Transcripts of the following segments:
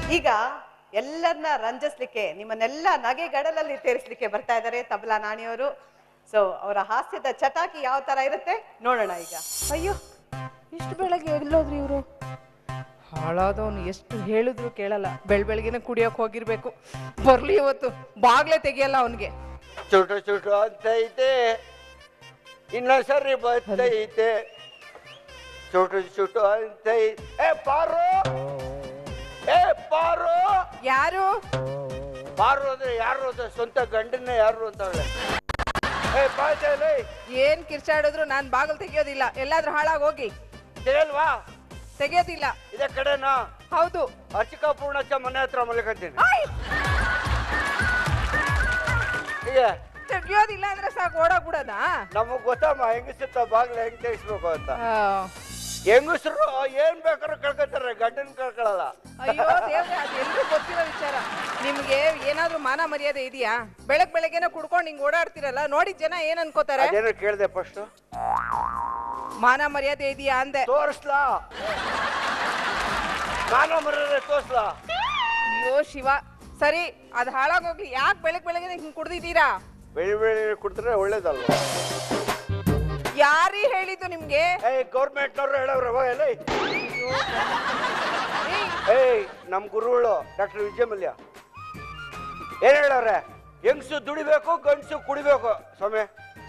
ಈಗ ಎಲ್ಲರನ್ನ ರಂಜಿಸ್ಲಿಕ್ಕೆ ನಿಮ್ಮನ್ನೆಲ್ಲ ನಗೆಗಡಲಲ್ಲಿ ತೇರಿಸ್ಲಿಕ್ಕೆ ಬರ್ತಾ ಇದ್ದಾರೆ ತಬಲಾ ನಾಣಿಯವರು ಸೊ ಅವರ ಹಾಸ್ಯದ ಚಟಾಕಿ ಯಾವ ತರ ಇರುತ್ತೆ ನೋಡೋಣ ಈಗ ಅಯ್ಯೋ ಇಷ್ಟು ಬೆಳಗ್ಗೆ ಎಲ್ಲೋದ್ರಿ ಇವರು ಹಾಳಾದವನು ಎಷ್ಟು ಹೇಳಿದ್ರು ಕೇಳಲ್ಲ ಬೆಳ್ ಬೆಳಗ್ಗೆನೆ ಕುಡಿಯೋಕೆ ಹೋಗಿರ್ಬೇಕು ಬರ್ಲಿ ಇವತ್ತು ಬಾಗ್ಲೇ ತೆಗಿಯಲ್ಲ ಅವನಿಗೆ ಚುಟು ಚುಟು ಅಂತೈತೆ ಇನ್ನೊಂದ್ಸರಿ ಬರ್ತೈತೆ ಚುಟು ಚುಟು ಅಂತೈತೆ ಏ ಪಾರು ಏ ಪಾರು ಯಾರು ಪಾರು ಅಂದ್ರೆ ಯಾರು ಅಂತ ಸ್ವಂತ ಗಂಡನ್ನ ಯಾರು ಅಂತವಳೆ ಏ ಪಾಯ್ತಲೇ ಏನ್ ಕಿರ್ಚಾಡಿದ್ರು ನಾನ್ ಬಾಗಿಲು ತೆಗಿಯೋದಿಲ್ಲ ಎಲ್ಲಾದ್ರೂ ಹಾಳಾಗ್ ಹೋಗಿ ತಿಳಿಯಲ್ವಾ ತೆಗಿಯೋದಿಲ್ಲ ಇದೇ ಕಡೆನಾ ಹೌದು ಅರ್ಚಿಕ ಪೂರ್ಣಚ್ಚ ಮನೆ ಹತ್ರ ಮಲ್ಕೊಂತೀನಿ ಆಯ್! ಈಗ ತೆಗಿಯೋದಿಲ್ಲ ಅಂದ್ರೆ ಸಾಕು ಓಡೋಗ್ಬಿಡೋದಾ ನಮಗ್ ಗೊತ್ತಮ್ಮ ಹೆಂಗಸಿತ್ತ ಬಾಗ್ಲ ಹೆಂಗ್ ತೆಗಿಸ್ಬೇಕು ಅಂತ ಆ, ಹೆಂಗಸರು ಏನ್ ಬೇಕಾದ್ರೂ ಕಳ್ಕೊತಾರೆ ಗಂಡನ್ ಕಳ್ಕೊಳಲ್ಲ ಅಯ್ಯೋ ದೇವ್ರೆ ಅದು ಎಲ್ರಿಗೂ ಗೊತ್ತಿರೋ ವಿಚಾರ ನಿಮ್ಗೆ ಏನಾದ್ರೂ ಮಾನ ಮರ್ಯಾದೆ ಇದೆಯಾ ಬೆಳಗ್ ಬೆಳಗ್ಗೆನೆ ಕುಡ್ಕೊಂಡು ಹಿಂಗ್ ಓಡಾಡ್ತಿರಲ್ಲ ನೋಡಿದ ಜನ ಏನ್ ಅನ್ಕೋತಾರೆ ಅದೇನೋ ಕೇಳ್ದೆ ಫಸ್ಟ್ ಮಾನ ಮರ್ಯಾದೆ ಇದೆಯಾ ಅಂದೆ ತೋರಿಸ್ಲಾ ನಾನು ಮರ್ಯಾದೆ ತೋರ್ಸ್ಲಾ ಅಯ್ಯೋ ಶಿವ ಸರಿ ಅದ್ ಹಾಳಾಗೋಗ್ಲಿ ಯಾಕೆ ಬೆಳಗ್ ಬೆಳಗ್ಗೆ ಹಿಂಗ್ ಕುಡ್ದಿದ್ದೀರಾ ಬೆಳಿ ಬೆಳಿ ಕುಡಿದ್ರೆ ಒಳ್ಳೇದಲ್ವಾ ಯಾರೀ ಹೇಳಿದ್ದು ನಿಮ್ಗೆ ಏಯ್ ಗೌರ್ಮೆಂಟ್ನವ್ರು ಹೇಳವ್ರೆ ಹೋಗಲ್ಲ ಏ, ಏಯ್ ನಮ್ ಗುರುಗಳು ಡಾಕ್ಟರ್ ವಿಜಯ ಮಲ್ಯ ಏನ್ ಹೇಳವ್ರೆ ಹೆಂಗ್ಸು ದುಡಿಬೇಕು ಗಂಡ್ಸು ಕುಡಿಬೇಕು ಸ್ವಾಮಿ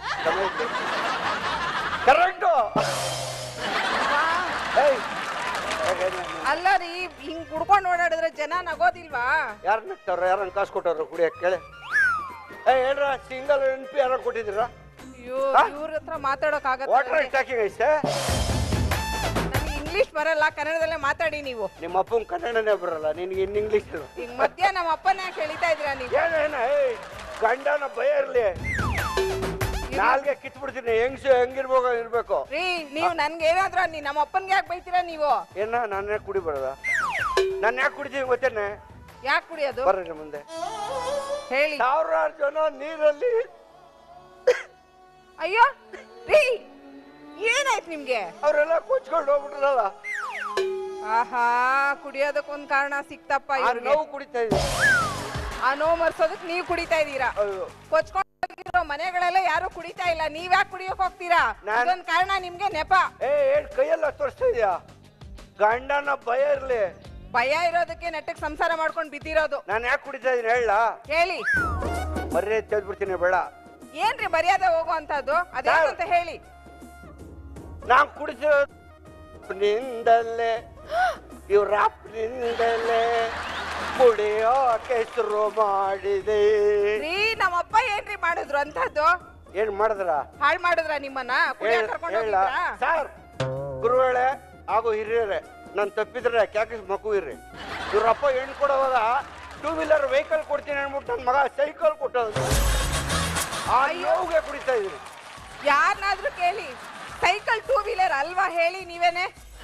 ಕರೆಕ್ಟು ವಾ. ಏಯ್ ಅಲ್ಲ ರೀ ಹಿಂಗ್ ಕುಡ್ಕೊಂಡು ಓಡಾಡಿದ್ರೆ ಜನ ನಗೋದಿಲ್ವಾ ಯಾರು ನಗ್ತಾರ ಯಾರನ್ನ ಕಾಸು ಕೊಟ್ಟವ್ರು ಕುಡಿಯಕ್ಕೆ ಕೇಳಿ ಏಯ್ ಹೇಳ್ರ ಸಿಂಗಲ್ ಎನ್ ಪಿ ಯಾರ ಕೊಟ್ಟಿದ್ದೀರಾ ಅಯ್ಯೋ ಹಾ? ಇವ್ರ ಹತ್ರ ಮಾತಾಡೋಕ್ ವಾಟರ್ ಆಗತ್ತೆ ಟಾಕಿಂಗ್ ಐತೆ ನನಗೆ ಇಂಗ್ಲಿಷ್ ಬರಲ್ಲ ಕನ್ನಡದಲ್ಲೇ ಮಾತಾಡಿ ನೀವು ನಿಮ್ಮ ಅಪ್ಪನ ಕನ್ನಡನೇ ಬರಲ್ಲ ನಿನ್ಗೆ ಇನ್ ಇಂಗ್ಲಿಷ್ ಈಗ ಮಧ್ಯ ನಮ್ಮ ಅಪ್ಪನ ಯಾಕೆ ಹೇಳಿತಾ ಇದ್ದೀರಾ ನೀವು ಏನೇನ ಏಯ್ ಗಂಡನ ಭಯ ಇರ್ಲಿ ನಾಲ್ಗೆ ಕಿತ್ಬಿಡ್ತೀನಿ ಹೆಂಗ್ಸು ಹೆಂಗಿರ್ಬೇಕು ಇರ್ಬೇಕು ರೀ ನೀವು ನನ್ಗೆ ಏನಾದ್ರೂ ನೀ ನಮ್ಮ ಅಪ್ಪನ್ಗೆ ಯಾಕೆ ಬೈತೀರಾ ನೀವು ಏನ ನಾನು ಯಾಕೆ ಕುಡಿಬಾರ್ದ ನಾನು ಯಾಕೆ ಕುಡಿತೀನಿ ಗೊತ್ತೇನೆ ಯಾಕೆ ಕುಡಿಯೋದು ಬರ್ರಿ ಮುಂದೆ ಹೇಳಿ ಸಾವಿರಾರು ಜನ ನೀರಲ್ಲಿ ಅಯ್ಯೋ ರೀ ಏನಾಯ್ತು ನಿಮ್ಗೆ ಅವರೆಲ್ಲ ಕೊಚ್ಕೊಂಡು ಹೋಗ್ಬಿಟ್ರಲ್ಲ ಆಹಾ ಕುಡಿಯೋದಕ್ಕೊಂದ್ ಕಾರಣ ಸಿಕ್ತಪ್ಪ ಆ ಇವ್ರಿಗೆ ನೋವು ಕುಡಿತಾ ಇದ್ದೀನಿ ಆ ನೋವು ಮರ್ಸೋದಕ್ ನೀವ್ ಕುಡಿತಾ ಇದೀರಾ ಅಯ್ಯೋ ಕೊಚ್ಕೊಂಡಿರೋ ಮನೆಗಳೆಲ್ಲ ಯಾರು ಕುಡಿತಾ ಇಲ್ಲ ನೀವ್ ಯಾಕೆ ಕುಡಿಯೋಕ್ ಹೋಗ್ತೀರಾ ನಾನ್- ಇದೊಂದ್ ಕಾರಣ ನಿಮ್ಗೆ ನೆಪ ಏ ಏನ್ ಕೈಯೆಲ್ಲ ತೋರಿಸ್ತಾ ಇದೀಯಾ ಗಂಡನ ಭಯ ಇರ್ಲಿ ಭಯ ಇರೋದಕ್ಕೆ ನೆಟ್ಟಗ್ ಸಂಸಾರ ಮಾಡ್ಕೊಂಡ್ ಬಿದ್ದಿರೋದು ನಾನು ಯಾಕೆ ಕುಡಿತಾ ಇದೀನಿ ಹೇಳ ಹೇಳಿ ಮರ್ಯಾದೆ ತೆಗೆದ್ಬಿಡ್ತೀನಿ ಬೇಡ ಏನ್ರಿ ಮರ್ಯಾದೆ ಹೋಗೋ ಅಂತದ್ದು ಅದೇನು ಅಂತ ಹೇಳಿ ನಾನ್ ಕುಡಿಸಿರೋ ನಿಂದಲೇ ಇವ್ರ ನಿಂದಲೇ ಕುಡಿಯೋಕೆ ಶುರು ಮಾಡಿದೆ ರೀ ನಮ್ಮಪ್ಪ ಏನ್ರಿ ಮಾಡಿದ್ರು ಅಂತದ್ದು ಏನ್ ಮಾಡಿದ್ರ ಹಾಳ್ ಮಾಡಿದ್ರ ನಿಮ್ಮನ್ನ ಕುಡಿಯಕ್ ಕರ್ಕೊಂಡ್ ಹೇಳ ಹೋಗಿದ್ರಾ ಸರ್ ಗುರುಗಳೇ ಹಾಗೂ ಹಿರಿಯರೇ ನಾನು ತಪ್ಪಿದ್ರೆ ಕ್ಯಾಕಸ್ ಮಗು ಇರ್ರಿ ಇವ್ರಪ್ಪ ಹೆಣ್ಣು ಕೊಡೋವಾಗ ಟೂ ವೀಲರ್ ವೆಹಿಕಲ್ ಕೊಡ್ತೀನಿ ಅಂದ್ಬಿಟ್ಟು ನನ್ನ ಮಗ ಸೈಕಲ್ ಕೊಟ್ಟೋದು ಆ ನೋವಿಗೆ ಕುಡಿತಾ ಇದೀನಿ ಯಾರನ್ನಾದ್ರೂ ಕೇಳಿ ಸೈಕಲ್ ಟೂ ವೀಲರ್ ಅಲ್ವಾ ಹೇಳಿ ನೀವೇನೆ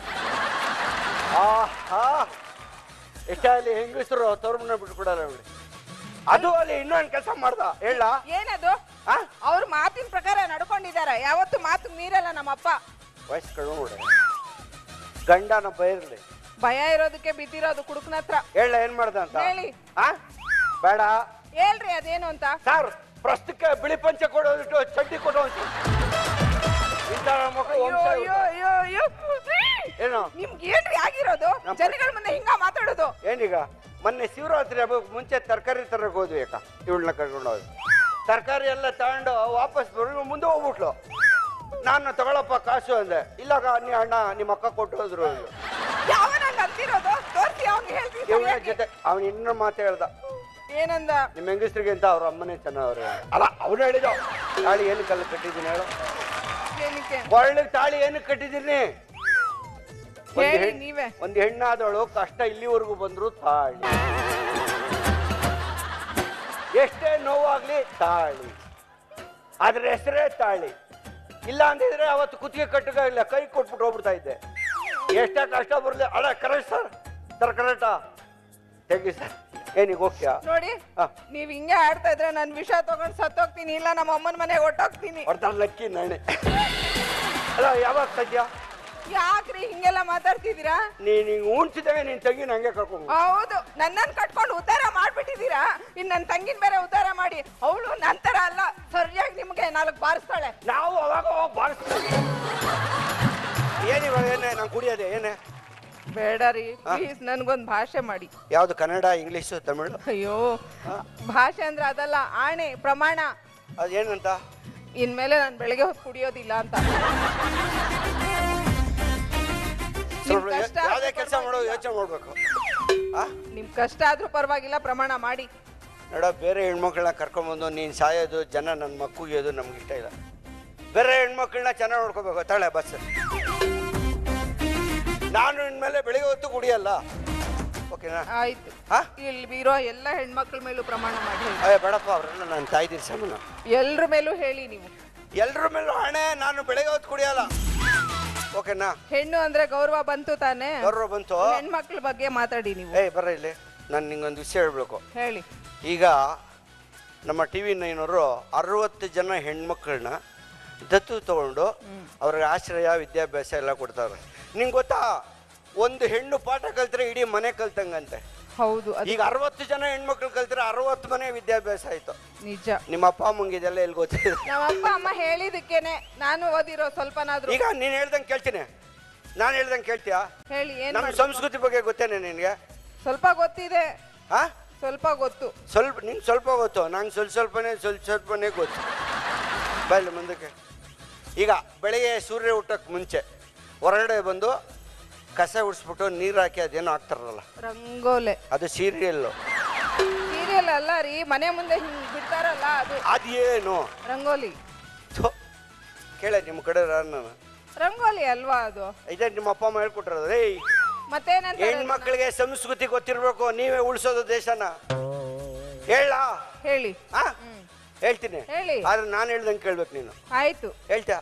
ಆಹಾ ಎಷ್ಟೇ ಅಲ್ಲಿ ಹೆಂಗಸರು ತೋರ್ಮನ ಬಿಟ್ಬಿಡಲ್ಲ ಬಿಡಿ ಅದು ಅಲ್ಲಿ ಇನ್ನೊಂದು ಕೆಲಸ ಮಾಡ್ದ ಹೇಳ ಏನದು ಆ ಅವ್ರ ಮಾತಿನ ಪ್ರಕಾರ ನಡ್ಕೊಂಡಿದಾರ ಯಾವತ್ತು ಮಾತು ಮೀರಲ್ಲ ನಮ್ಮಪ್ಪ ವಯಸ್ಸು ಕಡಿಮೆ ನೋಡಿ ಗಂಡನ ಬೈರ್ಲಿ ಭಯ ಇರೋದಕ್ಕೆ ಬಿದ್ದಿರೋದು ಕುಡುಕನ ಹತ್ರ ಹೇಳ ಏನ್ ಮಾಡ್ದ ಅಂತ ಹೇಳಿ. ಆ ಬೇಡ ಹೇಳ್ರಿ ಅದೇನು ಅಂತ ಸರ್ ಪ್ರಸ್ತುತಕ್ಕೆ ಬಿಳಿ ಪಂಚೆ ಕೊಡೋದಿಟ್ಟು ಚಡ್ಡಿ ಕೊಡೋದು ಇಂಥ ಮಕ್ಕಳು ಅಯ್ಯೋ ವಂಶ ಅಯ್ಯೋ ಅಯ್ಯೋ ಅಯ್ಯೋ ರೀ, ಏನು ನಿಮ್ಗೆ ಏನ್ರಿ ಆಗಿರೋದು ನಮ್ಮ- ಜನಗಳ ಮುಂದೆ ಹಿಂಗ ಮಾತಾಡೋದು ಏನೀಗ ಮೊನ್ನೆ ಶಿವರಾತ್ರಿ ಹಬ್ಬಕ್ಕೆ ಮುಂಚೆ ತರಕಾರಿ ತರಕ್ಕೆ ಹೋದ್ವಿ ಅಕ್ಕ ಇವಳನ್ನ ಕರ್ಕೊಂಡು ಹೋದ್ವಿ ತರಕಾರಿ ಎಲ್ಲ ತಗೊಂಡು ವಾಪಸ್ ಬರೋ ಮುಂದೆ ಹೋಗ್ಬಿಟ್ಲು ನಾನು ತಗೊಳಪ್ಪ ಕಾಸು ಅಂದೆ ಇಲ್ಲಾಗ ನೀ ಅಣ್ಣ ನಿಮ್ಮ ಅಕ್ಕ ಕೊಟ್ಟು ಹೋದ್ರು ಅಂದ್ರು. ಯಾವನಂಗ ಅಂತಿರೋದು ತೋರ್ಸಿ ಅವ್ನಿಗೆ ಹೇಳ್ತೀನಿ ಇವಳ ಸರಿಯಾಗಿ. ಜೊತೆ ಅವನು ಇನ್ನೂ ಮಾತು ಹೇಳ್ದ ಏನಂದ ನಿಮ್ಮ ಹೆಂಗಸ್ರಿಗೆ ಅಂತ ಅವ್ರ ಅಮ್ಮನೇ ಚೆನ್ನಾವ್ರೆ ಅಲ್ಲ ಅವನು ಹೇಳಿದ ತಾಳಿ ಏನು ಕಲ್ಲು ಕಟ್ಟಿದ್ದೀನಿ ಹೇಳು ಏನಕ್ಕೆ ಕೊರಳಿಗೆ ತಾಳಿ ಏನು ಕಟ್ಟಿದ್ದೀನಿ ಒಂದು ಹೇಳಿ ಹೆಣ್- ನೀವೇ ಒಂದು ಹೆಣ್ಣಾದವಳು ಕಷ್ಟ ಇಲ್ಲಿವರೆಗೂ ಬಂದ್ರು ತಾಳಿ ಎಷ್ಟೇ ನೋವಾಗ್ಲಿ ತಾಳಿ ಅದ್ರ ಹೆಸರೇ ತಾಳಿ ಇಲ್ಲ ಅಂದಿದ್ರೆ ಅವತ್ತು ಕುತ್ತಿಗೆ ಕಟ್ಟಗಾಗಿಲ್ಲ ಕೈ ಕೊಟ್ಬಿಟ್ಟು ಹೋಗ್ಬಿಡ್ತಾ ಇದ್ದೆ ಎಷ್ಟೇ ಕಷ್ಟ ಬರಲಿ ಅಲ್ಲ ಕರೆಕ್ಟ್ ಸರ್ ಸರ್ ಕರೆಕ್ಟಾ ತೆಗಿ ಸರ್ ಏನಿಗೆ ಹೋಗ್ತೀಯಾ ನೋಡಿ ಹಾ. ನೀವ್ ಹಿಂಗೆ ಆಡ್ತಾ ಇದ್ರೆ ನಾನು ವಿಷ ತಗೊಂಡ್ ಸತ್ತೋಗ್ತೀನಿ ಇಲ್ಲ ನಮ್ಮ ಅಮ್ಮನ ಮನೆಗೆ ಹೊಟ್ಟೋಗ್ತೀನಿ ಹೊಡ್ತಾರೆ ಲಕ್ಕಿ ನಾಣೆ ಅಲ್ಲ ಯಾವಾಗ ಸದ್ಯ ಯಾಕ್ರಿ ಹಿಂಗೆಲ್ಲ ಮಾತಾಡ್ತಿದ್ದೀರಾ ನೀನ್ ಹಿಂಗ್ ಉಣ್ಸಿದಾಗ ನಿನ್ ತಂಗಿ ನಂಗೆ ಕರ್ಕೊಂಡು ಹೌದು ನನ್ನನ್ ಕಟ್ಕೊಂಡು ಉದ್ಧಾರ ಮಾಡ್ಬಿಟ್ಟಿದ್ದೀರಾ ಇನ್ ನನ್ನ ತಂಗಿನ ಬೇರೆ ಉದ್ಧಾರ ಮಾಡಿ ಅವಳು ನಂತರ ಅಲ್ಲ ಸರಿಯಾಗಿ ನಿಮ್ಗೆ ನಾಲ್ಕು ಬಾರಿಸ್ತಾಳೆ ನಾವು ಅವಾಗ ಅವಾಗ ಬಾರಿಸ್ತೀವಿ ಏನಿವಾಗ ಏನೇ ನಾನು ಕುಡಿಯೋದೆ ಏನೇ ಬೇಡ ರೀ ಪ್ಲೀಸ್ ನನ್ಗೊಂದ್ ಭಾಷೆ ಮಾಡಿ ಯಾವ್ದು ಕನ್ನಡ ಇಂಗ್ಲೀಷು ತಮಿಳು ಅಯ್ಯೋ ಭಾಷೆ ಅಂದ್ರೆ ಅದಲ್ಲ ಆಣೆ ಪ್ರಮಾಣ ಅದೇನಂತ ಇನ್ಮೇಲೆ ನಾನು ಬೆಳಗ್ಗೆ ಹೊತ್ತು ಕುಡಿಯೋದಿಲ್ಲ ಅಂತ ನಿಮ್ ಸ್ವಲ್ಪ ಕಷ್ಟ ಯಾವ್ದೇ ಆದ್ರೂ ಕೆಲಸ ಮಾಡೋ ಯೋಚನೆ ಮಾಡ್ಬೇಕು ಆ ನಿಮ್ ಕಷ್ಟ ಆದ್ರೂ ಪರವಾಗಿಲ್ಲ ಪ್ರಮಾಣ ಮಾಡಿ ನೋಡ ಬೇರೆ ಹೆಣ್ಮಕ್ಳನ್ನ ಕರ್ಕೊಂಬಂದು ನೀನು ಸಾಯೋದು ಜನ ನನ್ನ ಮಕ್ಕಳಿಗೆ ನಮ್ಗೆ ಇಷ್ಟ ಇಲ್ಲ ಬೇರೆ ಹೆಣ್ಮಕ್ಳನ್ನ ಚೆನ್ನಾಗಿ ನೋಡ್ಕೋಬೇಕು ತಾಳೆ ಬಸ್ ನಾನು ಇನ್ಮೇಲೆ ಬೆಳಿಗ್ಗೆ ಹೊತ್ತು ಕುಡಿಯಲ್ಲ ಓಕೆನಾ ಆಯ್ತು ಹಾ ಇಲ್ಲಿ ಇರೋ ಎಲ್ಲ ಹೆಣ್ಮಕ್ಳ ಮೇಲೂ ಪ್ರಮಾಣ ಮಾಡಿ ಹೇಳಿ ಅಯ್ಯ ಬೇಡಪ್ಪ ಅವರೆಲ್ಲ ನನ್ನ ತಾಯ್ದಿರ ಸಮಾನ ಎಲ್ರ ಮೇಲೂ ಹೇಳಿ ನೀವು ಎಲ್ರ ಮೇಲೂ ಹಣೆ ನಾನು ಬೆಳಿಗ್ಗೆ ಹೊತ್ತು ಕುಡಿಯಲ್ಲ ಓಕೆನಾ ಹೆಣ್ಣು ಅಂದ್ರೆ ಗೌರವ ಬಂತು ತಾನೇ ಗೌರವ ಬಂತು ಹೆಣ್ಮಕ್ಳ ಬಗ್ಗೆ ಮಾತಾಡಿ ನೀವು ಏಯ್ ಬರ್ರ ಇಲ್ಲಿ ನಾನು ನಿಂಗೊಂದು ವಿಷಯ ಹೇಳ್ಬೇಕು ಹೇಳಿ ಈಗ ನಮ್ಮ ಟಿ ವಿ ನೈನವರು ಅರವತ್ತು ಜನ ಹೆಣ್ಮಕ್ಳನ್ನ ದತ್ತು ತಗೊಂಡು ಅವ್ರಿಗೆ ಆಶ್ರಯ ವಿದ್ಯಾಭ್ಯಾಸ ಎಲ್ಲ ಕೊಡ್ತಾರೆ ನಿಂಗೆ ಗೊತ್ತಾ ಒಂದು ಹೆಣ್ಣು ಪಾಠ ಕಲ್ತ್ರೆ ಇಡೀ ಮನೆ ಕಲ್ತಂಗಂತೆ ಹೌದು ಅದು ಈಗ ಅರವತ್ತು ಜನ ಹೆಣ್ಮಕ್ಳು ಕಲ್ತ್ರೆ ಅರವತ್ತು ಮನೆ ವಿದ್ಯಾಭ್ಯಾಸ ಆಯ್ತು ನಿಜ ನಿಮ್ಮ ಅಪ್ಪ ಅಮ್ಮಂಗೆ ಇದೆಲ್ಲ ಎಲ್ಲಿ ಗೊತ್ತಿದೆ ನಮ್ಮ ಅಪ್ಪ ಅಮ್ಮ ಹೇಳಿದಕ್ಕೇನೆ ನಾನು ಓದಿರೋ ಸ್ವಲ್ಪನಾದ್ರೂ ಈಗ ನೀನು ಹೇಳ್ದಂಗೆ ಕೇಳ್ತೀನಿ ನಾನು ಹೇಳ್ದಂಗೆ ಕೇಳ್ತೀಯಾ ಹೇಳಿ ಏನ್ ನಮ್ಮ ಮಾಡ್ಬೇಕು? ಸಂಸ್ಕೃತಿ ಬಗ್ಗೆ ಗೊತ್ತೇನೆ ನಿನಗೆ ಸ್ವಲ್ಪ ಗೊತ್ತಿದೆ ಹಾ ಸ್ವಲ್ಪ ಗೊತ್ತು ಸ್ವಲ್ಪ ನಿಂಗೆ ಸ್ವಲ್ಪ ಗೊತ್ತು ನಂಗೆ ಸ್ವಲ್ಪ ಸ್ವಲ್ಪನೇ ಸ್ವಲ್ಪ ಸ್ವಲ್ಪನೇ ಗೊತ್ತು ಬಯಲು ಮುಂದಕ್ಕೆ ಈಗ ಬೆಳಿಗ್ಗೆ ಸೂರ್ಯ ಹುಟ್ಟಕ್ಕೆ ಮುಂಚೆ ಹೊರಗಡೆ ಬಂದು ಕಸ ಉಡಿಸ್ಬಿಟ್ಟು ನೀರು ಹಾಕಿ ಅದೇನೋ ಹಾಕ್ತಾರಲ್ಲ ರಂಗೋಲೆ ಅದು ಸೀರಿಯಲ್ಲು ಸೀರಿಯಲ್ ಅಲ್ಲ ರೀ ಮನೆ ಮುಂದೆ ಹಿಂಗ್ ಬಿಡ್ತಾರಲ್ಲ ಅದು ಅದೇನು ರಂಗೋಲಿ ಥು, ಕೇಳ ನಿಮ್ಮ ಕಡೆ ನಾನು ರಂಗೋಲಿ ಅಲ್ವಾ ಅದು ಇದೇ ನಿಮ್ಮ ಅಪ್ಪ ಅಮ್ಮ ಹೇಳ್ಕೊಟ್ರದು ರೇ ಮತ್ತೇನಂತ ಹೆಣ್ಮಕ್ಳಿಗೆ ಸಂಸ್ಕೃತಿ ಗೊತ್ತಿರಬೇಕು ನೀವೇ ಉಳಿಸೋದು ದೇಶನ ಹೇಳ ಹೇಳಿ ಹಾ ಹೇಳ್ತೀನಿ ಹೇಳಿ. ಆದ್ರೆ ನಾನು ಹೇಳ್ದಂಗೆ ಕೇಳ್ಬೇಕು ನೀನು ಆಯ್ತು ಹೇಳ್ತ್ಯಾ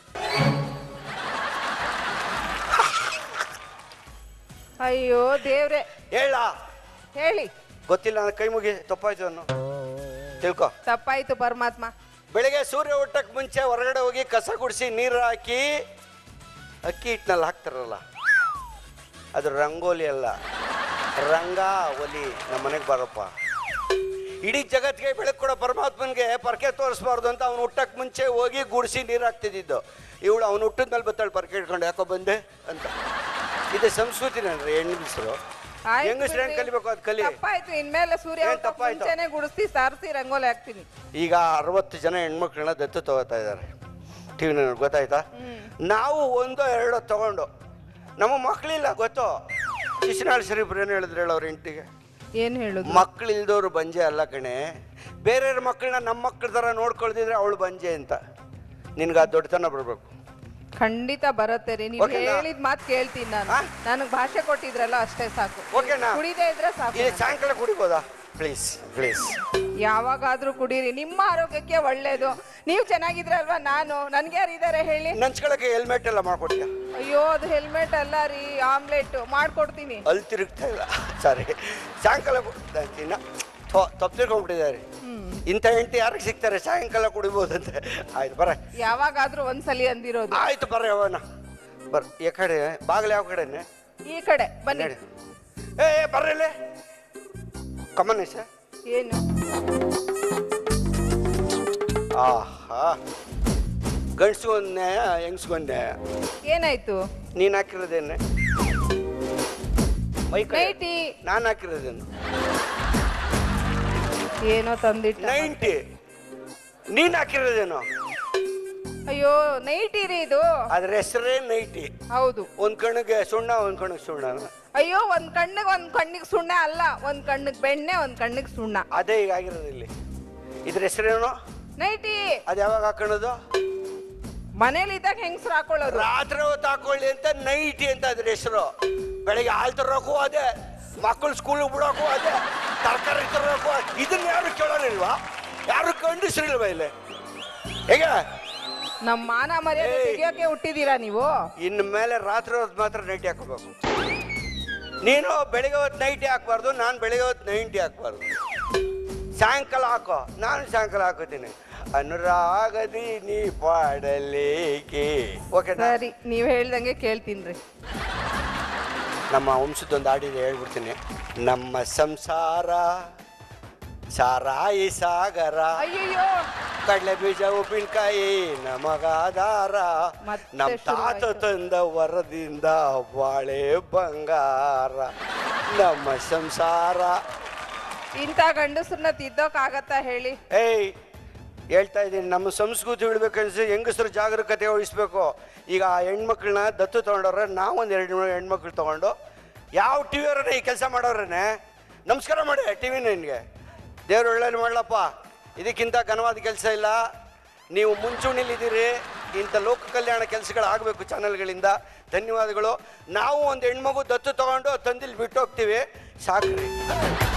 ಅಯ್ಯೋ ದೇವ್ರೆ ಹೇಳ ಹೇಳಿ ಗೊತ್ತಿಲ್ಲ ನನ್ನ ಕೈ ಮುಗಿ ತಪ್ಪಾಯ್ತು ಅನ್ನು ತಿಳ್ಕೊ ತಪ್ಪಾಯ್ತು ಪರಮಾತ್ಮ ಬೆಳಿಗ್ಗೆ ಸೂರ್ಯ ಹುಟ್ಟಕ್ಕೆ ಮುಂಚೆ ಹೊರಗಡೆ ಹೋಗಿ ಕಸ ಗುಡಿಸಿ ನೀರು ಹಾಕಿ ಅಕ್ಕಿ ಹಿಟ್ಟಿನಲ್ಲಿ ಹಾಕ್ತಾರಲ್ಲ ಅದು ರಂಗೋಲಿ ಅಲ್ಲ ರಂಗ ಒಲಿ ನಮ್ಮ ಮನೆಗೆ ಬರಪ್ಪ ಇಡೀ ಜಗತ್ತಿಗೆ ಬೆಳಕು ಕೊಡೋ ಪರಮಾತ್ಮನಿಗೆ ಪರ್ಕೆ ತೋರಿಸ್ಬಾರ್ದು ಅಂತ ಅವ್ನು ಹುಟ್ಟಕ್ಕೆ ಮುಂಚೆ ಹೋಗಿ ಗುಡಿಸಿ ನೀರು ಹಾಕ್ತಿದ್ದಿದ್ದು ಇವಳು ಅವ್ನು ಹುಟ್ಟಿದ ಮೇಲೆ ಬತ್ತಾಳೆ ಪರ್ಕೆ ಇಟ್ಕೊಂಡು ಯಾಕೋ ಬಂದೆ ಅಂತ ಇದು ಸಂಸ್ಕೃತಿನಲ್ರಿ ಹೆಣ್ಗಸರು ಆಯ್ತು ಹೆಂಗಸ್ರು ಏನು ಬಿಡ್ರಿ. ಕಲಿಬೇಕು ಅದು ಕಲಿ ತಪ್ಪಾಯ್ತು ಇನ್ಮೇಲೆ ಸೂರ್ಯ ಏನ್ ಹುಟ್ಟೋಕ್ ತಪ್ಪಾಯ್ತು? ಮುಂಚೆನೆ ಗುಡಿಸ್ತಿ ಸಾರಿಸಿ ರಂಗೋಲಿ ಹಾಕ್ತೀನಿ ಈಗ ಅರವತ್ತು ಜನ ಹೆಣ್ಮಕ್ಳನ್ನ ದತ್ತು ತಗೋತಾ ಇದ್ದಾರೆ ಟಿ ವಿ ಗೊತ್ತಾಯ್ತಾ ನಾವು ಒಂದೋ ಎರಡೋ ತಗೊಂಡು ನಮ್ಮ ಮಕ್ಕಳಿಲ್ಲ ಗೊತ್ತೋ ಶಿಶುನಾಳ್ ಶರೀಫ್ರು ಏನು ಹೇಳಿದ್ರು ಹೇಳು ಅವ್ರ ಹೆಂಡತಿಗೆ ಏನ್ ಹೇಳುದು ಮಕ್ಕಳಿಲ್ದವ್ರು ಬಂಜೆ ಅಲ್ಲ ಕಣೆ ಬೇರೆಯವ್ರ ಮಕ್ಕಳನ್ನ ನಮ್ಮ ಮಕ್ಕಳ ಥರ ನೋಡ್ಕೊಳ್ದಿದ್ರೆ ಅವಳು ಬಂಜೆ ಅಂತ ನಿನ್ಗೆ ಆ ದೊಡ್ಡತನ ಬರಬೇಕು ಖಂಡಿತ ಬರುತ್ತೆ ರೀ ನೀವು ಓಕೆನಾ? ಹೇಳಿದ ಮಾತು ಕೇಳ್ತೀನಿ ನಾನು ಆ? ನನಗೆ ಭಾಷೆ ಕೊಟ್ಟಿದ್ರಲ್ಲ ಅಷ್ಟೇ ಸಾಕು ಓಕೆನಾ? ಕುಡಿದೇ ಇದ್ರೆ ಸಾಕು ಇದು ಸಾಯಂಕಾಲ ಕುಡಿಬೋದಾ ಪ್ಲೀಸ್ ಪ್ಲೀಸ್ ಯಾವಾಗಾದ್ರೂ ಕುಡೀರಿ ನಿಮ್ಮ ಆರೋಗ್ಯಕ್ಕೆ ಒಳ್ಳೇದು ನೀವು ಚೆನ್ನಾಗಿದ್ರೆ ಅಲ್ವಾ ನಾನು ನನ್ಗೆ ಯಾರಿದ್ದಾರೆ ಹೇಳಿ ನಂಚ್ಕೊಳಕ್ಕೆ ಹೆಲ್ಮೆಟ್ ಎಲ್ಲ ಮಾಡ್ಕೊಡ್ತೀಯ ಅಯ್ಯೋ ಅದು ಹೆಲ್ಮೆಟ್ ಅಲ್ಲ ರೀ ಆಮ್ಲೆಟ್ ಮಾಡ್ಕೊಡ್ತೀನಿ ಅಲ್ಲಿ ತಿರುಗ್ತಾ ಇಲ್ಲ ಸಾರಿ ಸಾಯಂಕಾಲ ಕುಡಿನ ತಪ್ಪು ತಿಳ್ಕೊಂಡ್ಬಿಟ್ಟಿದ್ದಾರೆ ಇಂಥ ಹೆಂಡತಿ ಯಾರಿಗೆ ಸಿಗ್ತಾರೆ ಸಾಯಂಕಾಲ ಕುಡಿಬೋದಂತೆ ಆಯ್ತು ಬರ ಯಾವಾಗಾದ್ರೂ ಒಂದ್ಸಲಿ ಅಂದಿರೋದು ಆಯ್ತು ಬರ್ರಿ ಅವನ ಬರ್ ಈ ಕಡೆ ಬಾಗಿಲು ಯಾವ ಕಡೆನೆ ಈ ಕಡೆ ಬನ್ನಿ ನಡಿ ಏ ಏ, ಬರ್ರಿ ಇಲ್ಲಿ ಕಮನ್ ಸರ್ ಏನು ಆಹಾ ಗಂಡ್ಸ್ಗೊಂದು ನ್ಯಾಯ ಹೆಂಗ್ಸ್ಗೊಂದು ನ್ಯಾಯ ಏನಾಯ್ತು ನೀನು ಹಾಕಿರೋದೇನೆ ಮೈ ಕಡೆ ನೈಟಿ ನಾನು ಹಾಕಿರೋದೇನು ಏನೋ ತಂದಿಟ್ಟ ನೈಂಟಿ ನೀನು ಹಾಕಿರೋದೇನು ಅಯ್ಯೋ ನೈಟಿ ರೀ ಇದು ಅದ್ರ ಹೆಸರೇ ನೈಟಿ ಹೌದು ಒಂದ್ ಕಣ್ಣಿಗೆ ಸುಣ್ಣ ಒಂದ್ ಕಣ್ಣಿಗೆ ಸುಣ್ಣ ಅಯ್ಯೋ ಒಂದ್ ಕಣ್ಣಿಗೆ ಒಂದ್ ಕಣ್ಣಿಗೆ ಸುಣ್ಣ ಅಲ್ಲ ಒಂದ್ ಕಣ್ಣಿಗೆ ಬೆಣ್ಣೆ ಒಂದ್ ಕಣ್ಣಿಗೆ ಸುಣ್ಣ ಅದೇ ಈಗ ಆಗಿರೋದು ಇಲ್ಲಿ ಇದ್ರ ಹೆಸರೇನು ನೈಟಿ ಅದು ಯಾವಾಗ ಹಾಕೊಳ್ಳೋದು ಮನೇಲಿ ಇದ್ದಾಗ ಹೆಂಗಸ್ರು ಹಾಕೊಳ್ಳೋದು ರಾತ್ರಿ ಹೊತ್ತು ಹಾಕೊಳ್ಳಿ ಅಂತ ನೈಟಿ ಅಂತ ಅದ್ರ ಹೆಸರು ಬೆಳಿಗ್ಗೆ ಹಾಲು ತರೋಕು ಅದೇ ಮಕ್ಕಳು ಸ್ಕೂಲಿಗೆ ಬಿಡೋಕು ಅದೇ ತರಕಾರಿ ತರೋಕು ಇದನ್ನ ಯಾರು ಕೇಳೋರಿಲ್ವಾ ಯಾರು ಕಂಡಿಸ್ರಿಲ್ವಾ ಇಲ್ಲಿ ಹೇಗೆ ನಮ್ಮ ಮಾನ ಮರ್ಯಾದೆ ಏಯ್. ತೆಗಿಯೋಕೆ ಹುಟ್ಟಿದೀರಾ ನೀವು ಇನ್ನು ಮೇಲೆ ರಾತ್ರಿ ಹೊತ್ತು ಮಾತ್ರ ನೈಟಿ ಹಾಕೋಬೇಕು ನೀನು ಬೆಳಿಗ್ಗೆ ಹೊತ್ತು ನೈಟಿ ಹಾಕ್ಬಾರ್ದು ನಾನು ಬೆಳಿಗ್ಗೆ ಹೊತ್ತು ನೈಂಟಿ ಹಾಕ್ಬಾರ್ದು ಸಾಯಂಕಾಲ ಹಾಕೋ ನಾನು ಸಾಯಂಕಾಲ ಹಾಕೋತೀನಿ ಅನುರಾಗದಿ ನೀ ಪಾಡಲೇಕೆ ಓಕೆ ಸರಿ ನೀವ್ ಹೇಳ್ದಂಗೆ ಕೇಳ್ತೀನಿ ನಮ್ಮ ವಂಶದೊಂದು ಹಾಡಿದೆ ಹೇಳ್ಬಿಡ್ತೀನಿ ನಮ್ಮ ಸಂಸಾರ ಸಾರಾಯಿ ಸಾಗರ ಅಯ್ಯಯ್ಯೋ ಕಡಲೆ ಬೀಜ ಉಪ್ಪಿನಕಾಯಿ ನಮಗಾದಾರ ಮತ್ತೆ ನಮ್ಮ ತಾತ ಶುರುವಾಯ್ತು. ತಂದ ವರದಿಂದ ಬಾಳೆ ಬಂಗಾರ ನಮ್ಮ ಸಂಸಾರ ಇಂಥ ಗಂಡಸ್ರನ್ನ ತಿದ್ದೋಕಾಗತ್ತಾ ಹೇಳಿ ಏಯ್ ಹೇಳ್ತಾ ಇದ್ದೀನಿ ನಮ್ಮ ಸಂಸ್ಕೃತಿ ಉಳ್ಬೇಕನ್ಸಿ ಹೆಂಗಸರು ಜಾಗರೂಕತೆ ವಹಿಸ್ಬೇಕು ಈಗ ಆ ಹೆಣ್ಮಕ್ಳನ್ನ ದತ್ತು ತೊಗೊಂಡವ್ರೆ ನಾವೊಂದು ಎರಡು ಹೆಣ್ಮಕ್ಳು ತೊಗೊಂಡು ಯಾವ ಟಿ ವಿಯವ್ರನ್ನ ಈ ಕೆಲಸ ಮಾಡೋರನ್ನೇ ನಮಸ್ಕಾರ ಮಾಡಿ ಟಿ ವಿ ನೈನ್ಗೆ ದೇವ್ರು ಒಳ್ಳೇದು ಮಾಡಲಪ್ಪ ಇದಕ್ಕಿಂತ ಘನವಾದ ಕೆಲಸ ಇಲ್ಲ ನೀವು ಮುಂಚೂಣಿಲಿದ್ದೀರಿ ಇಂಥ ಲೋಕ ಕಲ್ಯಾಣ ಕೆಲಸಗಳಾಗಬೇಕು ಚಾನಲ್ಗಳಿಂದ ಧನ್ಯವಾದಗಳು ನಾವು ಒಂದು ಹೆಣ್ಮಗು ದತ್ತು ತಗೊಂಡು ತಂದಿಲ್ಲಿ ಬಿಟ್ಟು ಹೋಗ್ತೀವಿ ಸಾಕ್ರಿ